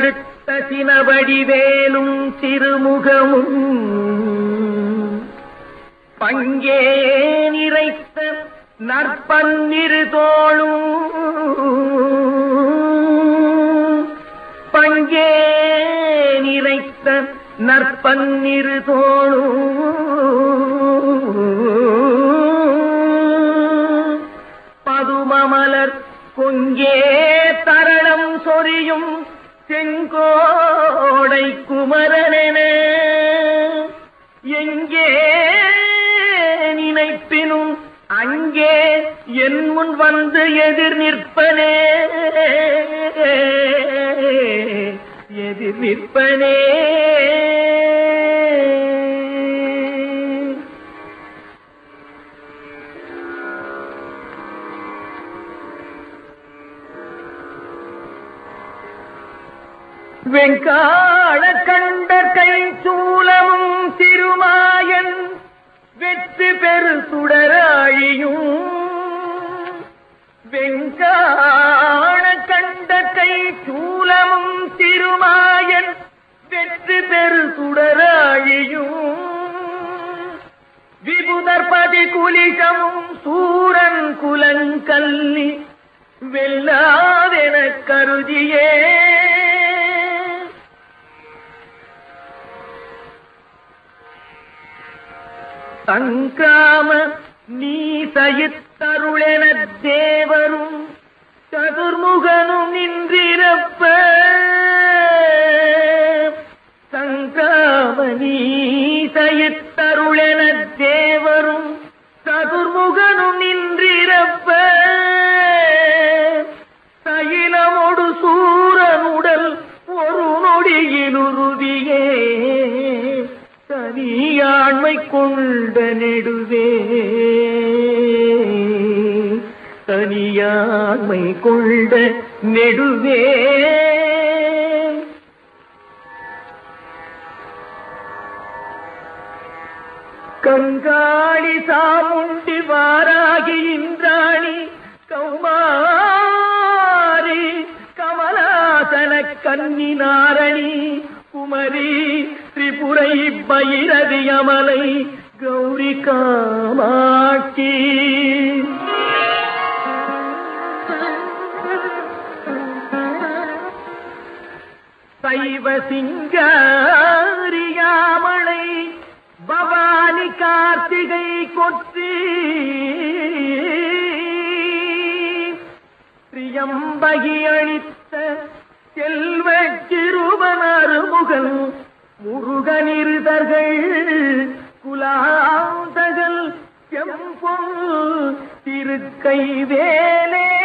பழுத்த சினவடிவேலும் திருமுகமும் பங்கே நிறைத்த நற்பன்னிரு தோளும் பங்கே நிறைத்த நற்பன்னிரு தோளும் பதுமமலர் கொங்கே தரணம் சொரியும் செங்கோடை குமரனென எங்கே நினைப்பினும் அங்கே என் முன் வந்து எதிர் நிற்பனே எதிர் நிற்பனே வெங்காள கண்ட கை சூலமும் திருமாயன் வெற்றி பெரு சுடராழியும் வெங்காள கண்ட கை சூலமும் திருமாயன் வெற்றி பெரு சுடராழியும் விபுதர்பதி குலிசமும் சூரன் குலங்கல்லி வெல்லாதென கருதியே சங்காம நீ சயித்தருளென தேவரும் சதுர்முகனும் நின்றிருப்ப சங்காம நீ சயித்தருளென தேவரும் சதுர்முகனும் நின்றிருப்ப சயிலமொடு சூரனுடல் ஒரு நொடியில் உருவியே தனியாண்மை கொண்ட நெடுவே தனியாண்மை கொண்ட நெடுவே கங்காளி சாமுண்டி வாராகி இந்திராணி கௌமாரி கமலாசன கன்னி நாரணி குமரி திரிபுரை பைரவி அமலை கௌரி காமாட்சி சைவ சிங்காரியாமலை பவானி கார்த்திகை கொற்றி பிரியம்பகி அளித்த செல்வ திருவனருமுகன் முருகனிருதர்கள் குலாந்தகள் செம்பொன் திருக்கை வேலே